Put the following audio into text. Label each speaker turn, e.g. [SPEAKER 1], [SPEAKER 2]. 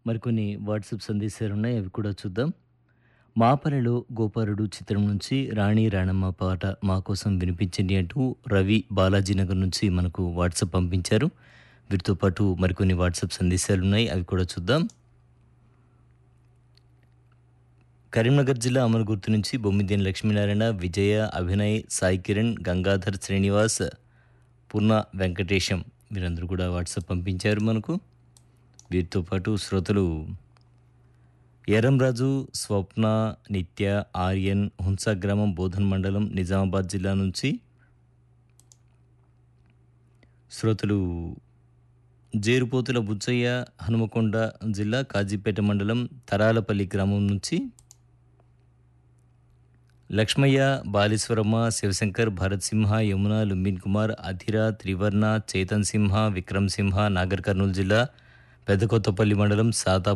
[SPEAKER 1] మరికొన్ని వాట్సాప్ సందేశాలు ఉన్నాయి అవి కూడా చూద్దాం మా పనిలో గోపాలుడు చిత్రం నుంచి రాణి రాణమ్మ పాట మా కోసం వినిపించండి అంటూ రవి బాలాజీ నగర్ నుంచి మనకు వాట్సాప్ పంపించారు వీటితో పాటు మరికొన్ని వాట్సాప్ సందేశాలు ఉన్నాయి అవి కూడా చూద్దాం కరీంనగర్ జిల్లా అమరగుర్తు నుంచి బొమ్మిదేని లక్ష్మీనారాయణ విజయ అభినయ్ సాయి కిరణ్ గంగాధర్ శ్రీనివాస్ పూర్ణ వెంకటేశం వీరందరూ కూడా వాట్సాప్ పంపించారు మనకు వీరితో పాటు శ్రోతలు ఎరంరాజు స్వప్న నిత్య ఆర్యన్ హుంసా గ్రామం బోధన్ మండలం నిజామాబాద్ జిల్లా నుంచి శ్రోతలు జేరుపోతుల బుచ్చయ్య హనుమకొండ జిల్లా కాజీపేట మండలం తరాలపల్లి గ్రామం నుంచి లక్ష్మయ్య బాలేశ్వరమ్మ శివశంకర్ భరత్ సింహ యమున లుంబిన్ కుమార్ అధిర త్రివర్ణ చేతన్ సింహ విక్రమ్ సింహ నాగర్ కర్నూలు జిల్లా పెద్దకొత్తపల్లి మండలం సాతా